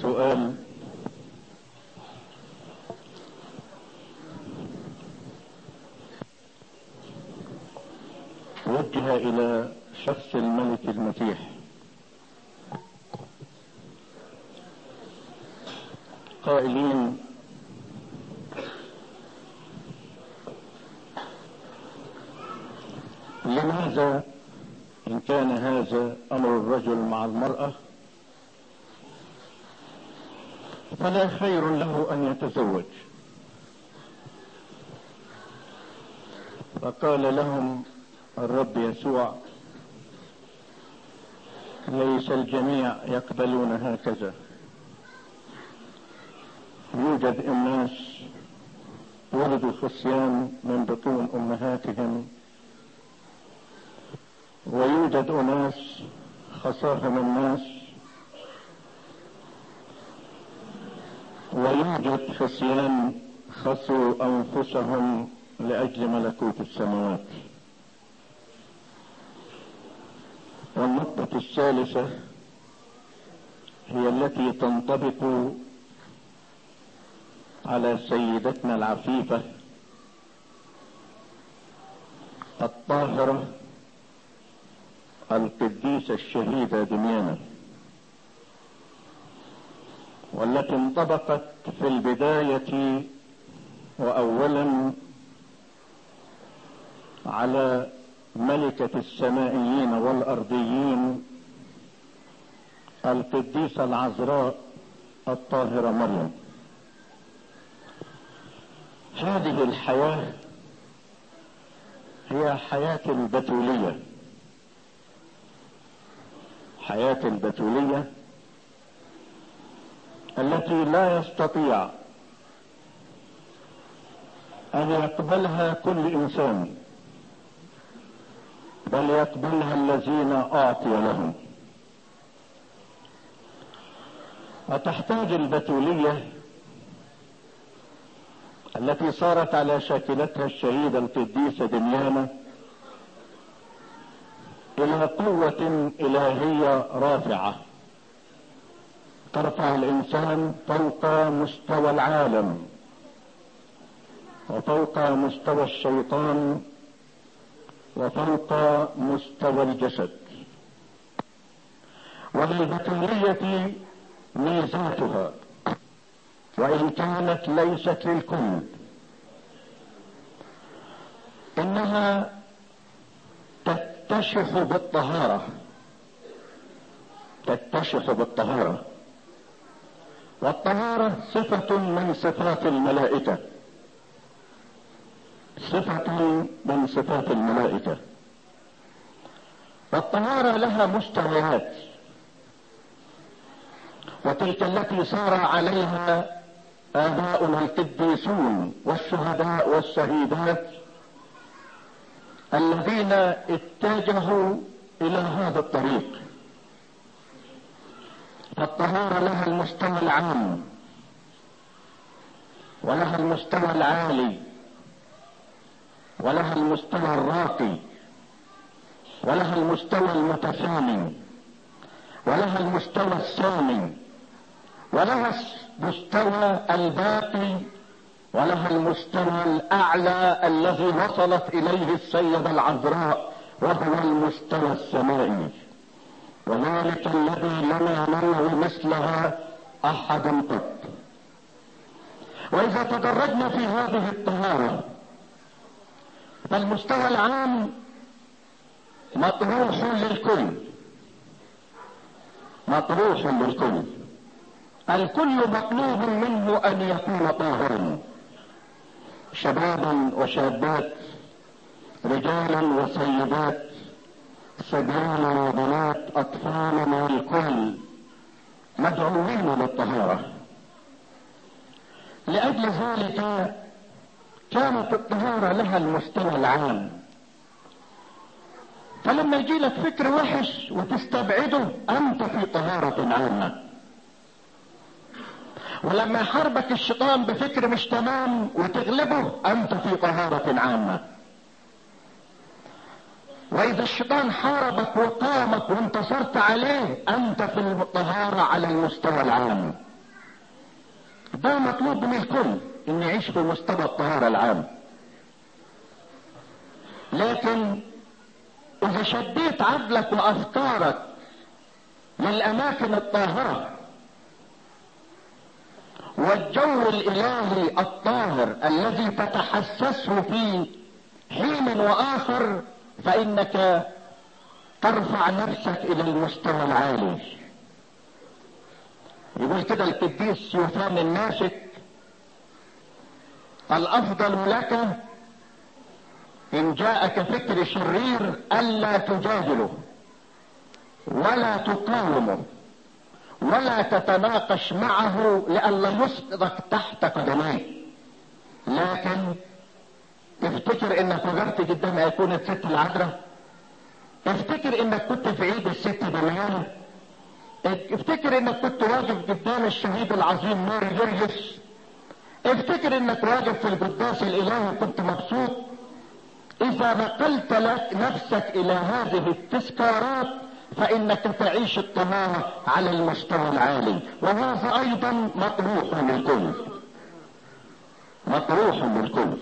سؤال وجه الى شخص الملك المسيح قائلين لماذا ان كان هذا امر الرجل مع المرأة فلا خير له ان يتزوج فقال لهم الرب يسوع ليس الجميع يقبلون هكذا يوجد الناس ولدوا خصيان من بطون امهاتهم ويوجد اناس خصاهم الناس ويوجد خصيان خصوا انفسهم لاجل ملكوت السماوات والنقطة الثالثة هي التي تنطبق على سيدتنا العفيفة الطاهرة القديسة الشهيدة دميانة والتي انطبقت في البداية وأولا على ملكة السمائيين والأرضيين القديسة العذراء الطاهرة مريم هذه الحياة هي حياة البتولية حياة البتولية التي لا يستطيع أن يقبلها كل إنسان بل يقبلها الذين أعطي لهم وتحتاج البتولية التي صارت على شاكلتها الشهيدة القديسة دميانة إلى قوة إلهية رافعة ترفع الإنسان فوق مستوى العالم وفوق مستوى الشيطان وفوق مستوى الجسد وللبتولية ميزاتها وإن كانت ليست للكل إنها تتشح بالطهارة تتشح بالطهارة والطهارة صفة من صفات الملائكة صفة من صفات الملائكة والطهارة لها مستويات وتلك التي سار عليها آباؤنا القديسون والشهداء والشهيدات الذين اتجهوا إلى هذا الطريق فالطهارة لها المستوى العام ولها المستوى العالي ولها المستوى الراقي ولها المستوى المتسامي ولها المستوى السامي ولها المستوى الباقي ولها المستوى الاعلى الذي وصلت اليه السيدة العذراء وهو المستوى السمائي وذلك الذي لم ينوه مثلها احد قط واذا تدرجنا في هذه الطهاره فالمستوى العام مطروح للكل مطروح للكل الكل مطلوب منه ان يكون طاهرا شبابا وشابات رجالا وسيدات صبيان وبنات اطفالنا الكل مدعوين للطهاره لاجل ذلك كانت الطهارة لها المستوى العام فلما يجي لك فكر وحش وتستبعده انت في طهارة عامة ولما يحاربك الشيطان بفكر مش تمام وتغلبه انت في طهارة عامة واذا الشيطان حاربك وقامك وانتصرت عليه انت في الطهارة على المستوى العام ده مطلوب من الكل ان يعيش في مستوى الطهارة العام لكن اذا شديت عقلك وافكارك للاماكن الطاهرة والجو الالهي الطاهر الذي تتحسسه في حين واخر فانك ترفع نفسك الى المستوى العالي يقول كده القديس يوفان الناسك الافضل لك ان جاءك فكر شرير الا تجادله ولا تقاومه ولا تتناقش معه لئلا يسقطك تحت قدميه لكن تفتكر انك وقفت قدام ايقونة ست العذراء افتكر انك كنت في عيد الست دميان افتكر انك كنت واقف قدام الشهيد العظيم ماري جرجس افتكر انك واقف في القداس الالهي كنت مبسوط اذا نقلت لك نفسك الى هذه التذكارات فانك تعيش الطهارة على المستوى العالي وهذا ايضا مطروح للكل مطروح للكل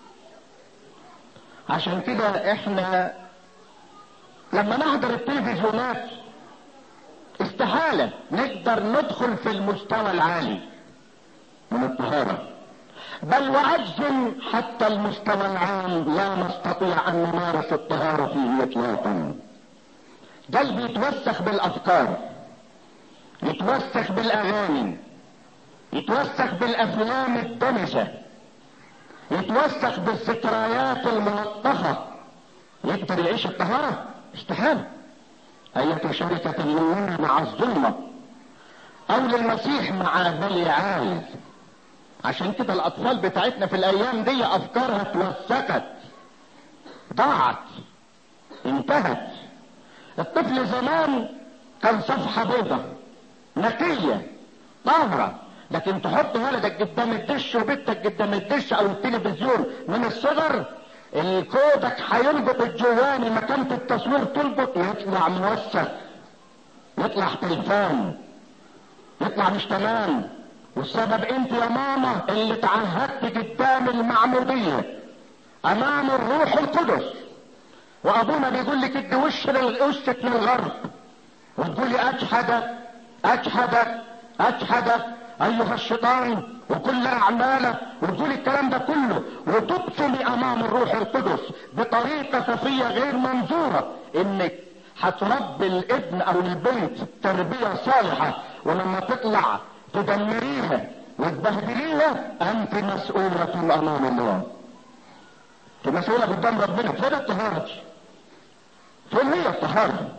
عشان كده احنا لما نحضر التلفزيونات استحالة نقدر ندخل في المستوى العالي من الطهارة بل واجزم حتى المستوى العام لا نستطيع ان نمارس الطهارة فيه اطلاقا قلبي يتوسخ بالافكار يتوسخ بالاغاني يتوسخ بالافلام الدمشة يتوسخ بالذكريات الملطخة يقدر يعيش الطهارة استحالة أية شركة للنور مع الظلمة أو للمسيح مع بليعال عشان كده الأطفال بتاعتنا في الأيام دي أفكارها اتوسكت ضاعت انتهت الطفل زمان كان صفحة بيضة نقية طاهرة لكن تحط ولدك قدام الدش وبنتك قدام الدش او التلفزيون من الصغر الكودك هيلقط الجواني مكانة التصوير تلقط يطلع موسخ يطلع تلفان يطلع مش تمام والسبب انت يا ماما اللي تعهدت قدام المعمودية امام الروح القدس وابونا بيقول لك ادي وش وشك للغرب وتقولي اجحدك اجحدك اجحدك ايها الشيطان وكل اعمالك وتقول الكلام ده كله وتبطلي امام الروح القدس بطريقة خفية غير منظورة انك هتربي الابن او البنت تربية صالحة ولما تطلع تدمريها وتبهدليها انت مسؤولة امام الله انت مسؤولة قدام ربنا فين الطهارة فين هي الطهارة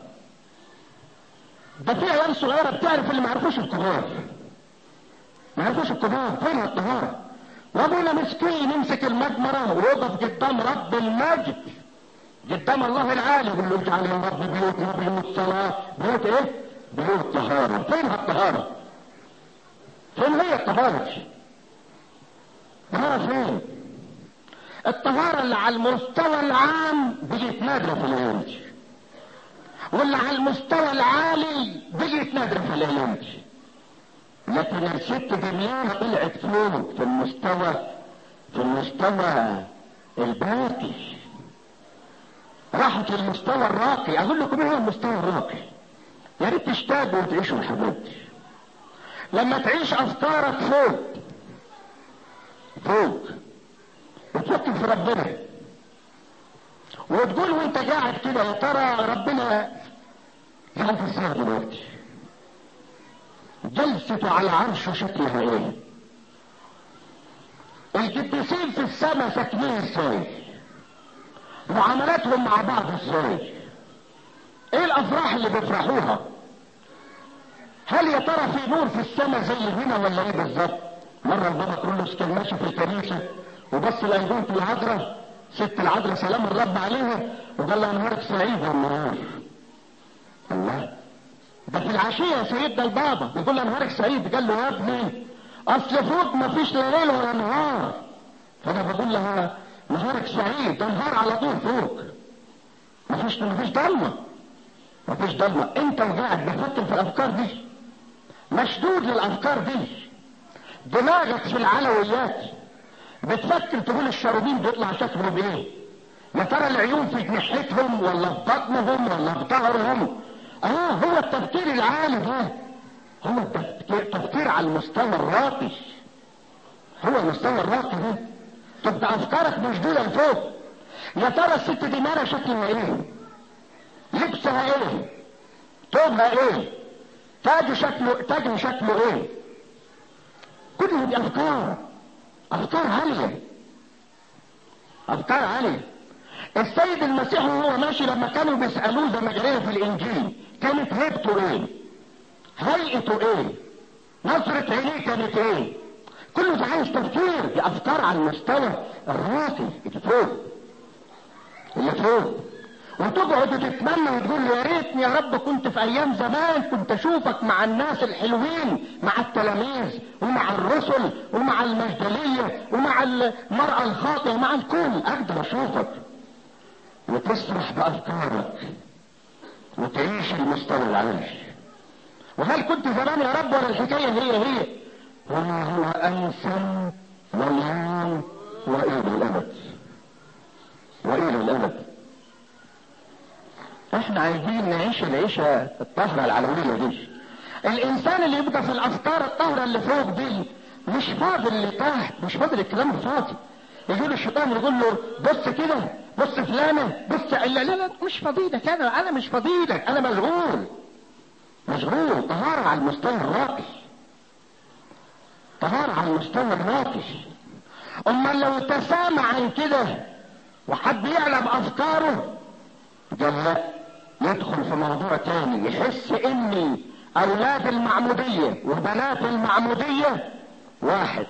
ده في عيال صغيرة بتعرف اللي ما عرفوش الكبار ما عرفوش الكبار فين الطهارة وابونا مسكين يمسك المجمرة ويقف قدام رب المجد قدام الله العالي يقول له اجعل يا رب بيوتنا بيوت صلاة بيوت ايه؟ بيوت طهارة فين الطهارة؟ فين هي الطهارة؟ الطهارة فين؟ الطهارة اللي على المستوى العام بيجي نادرة في العلم واللي على المستوى العالي بيجي نادرة في العلم لكن الست دميانة طلعت فوق في المستوى في المستوى الباقي راحت للمستوى الراقي اقول لكم ايه هو المستوى الراقي يا ريت تشتاقوا وتعيشوا الحاجات دي لما تعيش افكارك فوق فوق وتفكر في ربنا وتقول وانت قاعد كده يا ترى ربنا قاعد ازاي دلوقتي جلسته على عرشه شكلها ايه القديسين في السماء ساكنين ازاي معاملاتهم مع بعض ازاي ايه الافراح اللي بيفرحوها هل يا ترى في نور في السماء زي هنا ولا ايه بالظبط مرة البابا كرولوس كان ماشي في الكنيسة وبص لأيقونة العذراء ست العذراء سلام الرب عليها وقال لها نهارك سعيد يا النهار الله ده في العشية يا سيدنا البابا يقول له نهارك سعيد قال له يا ابني اصل فوق ما فيش لا ليل ولا نهار فانا بقول لها نهارك سعيد ده نهار على طول فوق ما فيش ما فيش ضلمه ما فيش ضلمه انت وقاعد بتفكر في الافكار دي مشدود للافكار دي دماغك في العلويات بتفكر تقول الشروبين بيطلع شكله بايه يا ترى العيون في جنحتهم ولا في بطنهم ولا في ظهرهم اه هو التفكير العالي ده هو التفكير تفكير على المستوى الراقي هو المستوى الراقي ده تبقى افكارك مشدوده لفوق يا ترى الست دي مالها شكلها ايه لبسها ايه ثوبها ايه تاج شكله تاج شكله ايه كل دي افكار افكار عاليه افكار عاليه السيد المسيح وهو ماشي لما كانوا بيسالوه زي ما قرينا في الانجيل كانت هيبته ايه هيئته ايه نظرة عينيه كانت ايه كله ده عايز تفكير دي افكار على المستوى الراقي اللي فوق اللي فوق وتقعد تتمنى وتقول يا ريتني يا رب كنت في ايام زمان كنت اشوفك مع الناس الحلوين مع التلاميذ ومع الرسل ومع المجدلية ومع المرأة الخاطئة مع الكل اقدر اشوفك وتسرح بافكارك وتعيش المستوى العالي وهل كنت زمان يا رب ولا الحكاية هي هي وما هو انسى واليوم والى الابد والى الابد احنا عايزين نعيش العيشة الطاهرة العلوية دي الانسان اللي يبقى في الافكار الطاهرة اللي فوق دي مش فاضل اللي تحت مش فاضل الكلام الفاضي يقول الشيطان يقول له بص كده بص فلانة بص لا لا لا مش فضيلك انا انا مش فضيلك انا مشغول مشغول طهارة على المستوى الراقي طهارة على المستوى الراقي اما لو تسامع عن كده وحد يعلم افكاره قال لا يدخل في موضوع تاني يحس ان اولاد المعمودية وبنات المعمودية واحد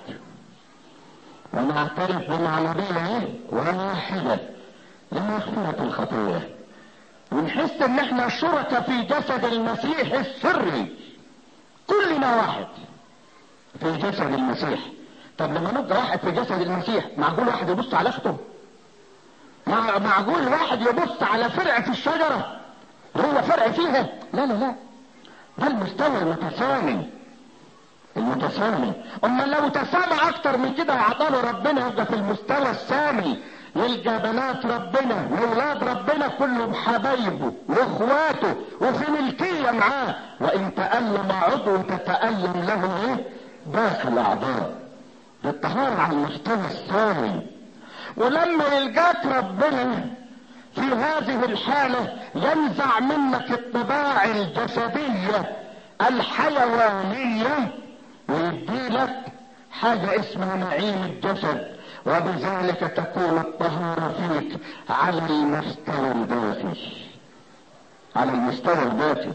ونعترف بمعمودية واحدة لمغفرة الخطية ونحس ان احنا شركة في جسد المسيح السري كلنا واحد في جسد المسيح طب لما نبقى واحد في جسد المسيح معقول واحد يبص على اخته مع معقول واحد يبص على فرع في الشجرة هو فرع فيها لا لا لا ده المستوى المتسامي المتسامي اما لو تسامى اكتر من كده يعطاله ربنا يبقى في المستوى السامي يلقى بنات ربنا واولاد ربنا كلهم حبايبه واخواته وفي ملكية معاه وان تألم عضو تتألم له ايه باقي الاعضاء بالطهارة على المستوى السامي ولما يلقاك ربنا في هذه الحالة ينزع منك الطباع الجسدية الحيوانية ويديلك حاجة اسمها نعيم الجسد وبذلك تكون الطهارة فيك على المستوى الذاتي على المستوى الذاتي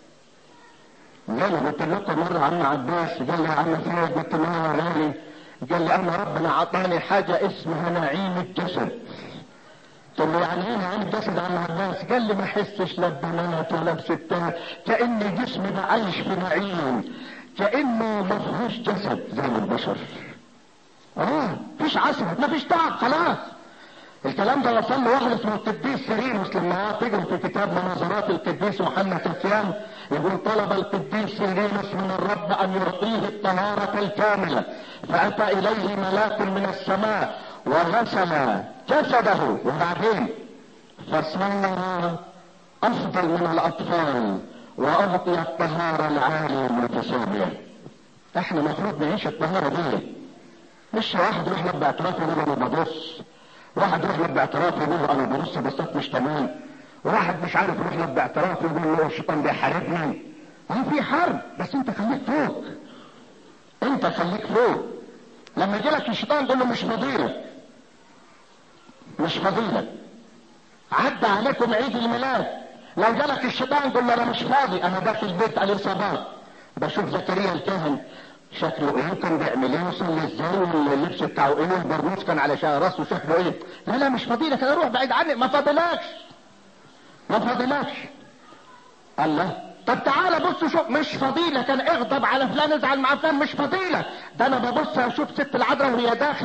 قال قلت لكم مرة عم عباس قال لي يا عم فؤاد قلت له يا غالي قال لي انا ربنا اعطاني حاجة اسمها نعيم الجسد قلت له يعني ايه نعيم الجسد يا عم عباس قال لي ما احسش لا ببنات ولا بستات كأن جسمي بعيش في نعيم كأنه ما فيهوش جسد زي البشر اه مفيش عسل مفيش تعب خلاص الكلام ده وصل له واحد اسمه القديس سيرينوس لما تجري في كتاب مناظرات القديس محمد كسيان يقول طلب القديس سيرينوس من الرب ان يعطيه الطهارة الكاملة فاتى اليه ملاك من السماء وغسل جسده وبعدين فصار افضل من الاطفال واعطي الطهارة العالية المتسامية احنا مفروض نعيش الطهارة دي مش واحد يروح لك باعترافه يقول انا ببص واحد يروح لك باعترافه يقول انا ببص بصات مش تمام واحد مش عارف يروح لك باعترافه يقول له الشيطان بيحاربني اه في حرب بس انت خليك فوق انت خليك فوق لما يجي لك الشيطان تقول له مش فضيلك مش فضيلك عدى عليكم عيد الميلاد لو جالك الشيطان قول له انا مش فاضي انا داخل البيت عليه صباح بشوف زكريا الكاهن شكله ايه كان بيعمل ايه وصلي ازاي واللبس بتاعه ايه والبرنوس كان على شعر راسه شكله ايه لا لا مش فضيلك انا روح بعيد عني ما فاضلكش ما فاضلكش الله طب تعالى بص شوف مش فضيلة كان اغضب على فلان ازعل مع فلان مش فضيلة ده انا ببص اشوف ست العذراء وهي داخلة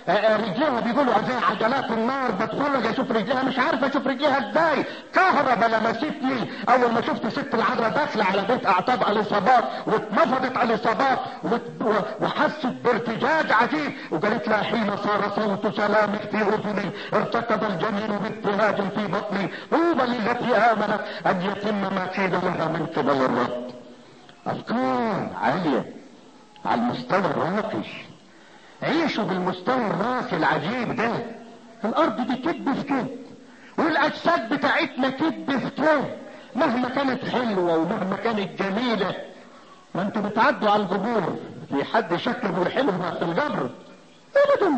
رجليها بيقولوا زي عجلات النار بتفرج اشوف رجليها مش عارف اشوف رجليها ازاي كهرباء لمستني اول ما شفت ست العذراء داخله على بيت اعتاب اليصابات واتنفضت اليصابات وحست بارتجاج عجيب وقالت لها حين صار صوت سلامك في اذني ارتكب الجنين بابتهاج في بطني طوبى للتي امنت ان يتم ما قيل لها من قبل الرب افكار عاليه على المستوى الراقي عيشوا بالمستوى الراقي العجيب ده الارض دي كذب في كذب والاجساد بتاعتنا كذب في كذب مهما كانت حلوه ومهما كانت جميله ما انتوا بتعدوا على القبور في حد شكله الحلو في القبر ابدا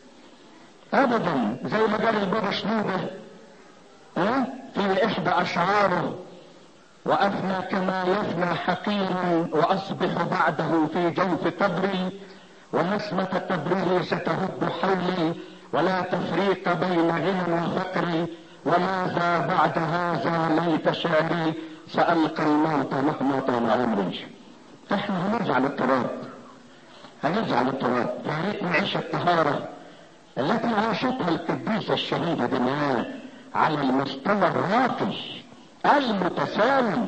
ابدا زي ما قال البابا شنوده ها في احدى اشعاره وافنى كما يفنى حقير واصبح بعده في جوف قبري ونسمة قبره ستهب حولي ولا تفريق بين غنى وفقر وماذا بعد هذا ليت شعري سألقى الموت مهما طال عمري احنا هنرجع للتراب هنرجع للتراب يا ريت نعيش الطهارة التي عاشتها القديسة الشهيدة دميان على المستوى الراقي المتساوي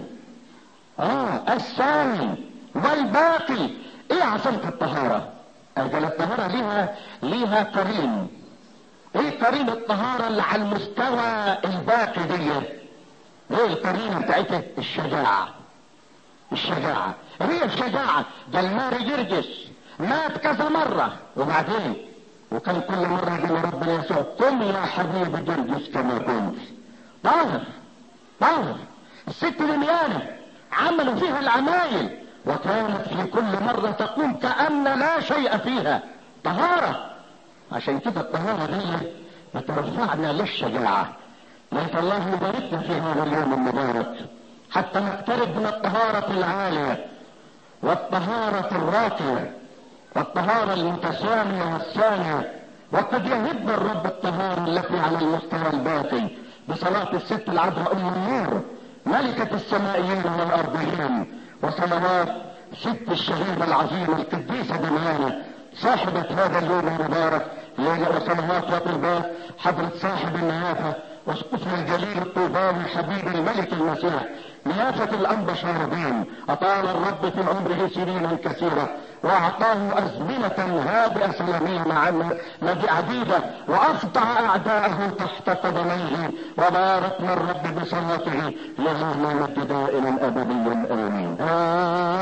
اه السامي والباقي ايه عظمة الطهارة اجل الطهارة ليها ليها قرين ايه قرين الطهارة اللي على المستوى الباقي دي ايه القرينة بتاعتها الشجاعة الشجاعة هي الشجاعة ده الماري جرجس مات كذا مرة وبعدين وكان كل مرة يقول ربنا يسوع قم يا حبيبي جرجس كما كنت طاهر طاهر الست لميانة عملوا فيها العمايل وكانت في كل مرة تقوم كأن لا شيء فيها طهارة عشان كده الطهارة دي بترفعنا للشجاعة ليت الله يباركنا في هذا اليوم المبارك حتى نقترب من الطهارة العالية والطهارة الراقية والطهارة المتسامية والثانية وقد يهبنا الرب الطهارة التي على المستوى الباقي بصلاة الست العذراء أم النور ملكة السمائيين والأرضيين وصلوات ست الشهيدة العظيمة القديسة دميانة صاحبة هذا اليوم المبارك وصلوات وطلبات حضرة صاحب النيافة واسقفنا الجليل الطوفاني حبيب الملك المسيح نيافة الأنبا شاربين أطال الرب في عمره سنينا كثيرة وأعطاه أزمنة هادئة سلامية مع عديدة وأخضع أعداءه تحت قدميه وباركنا الرب بصلاته لها مجد دائما أبديا آمين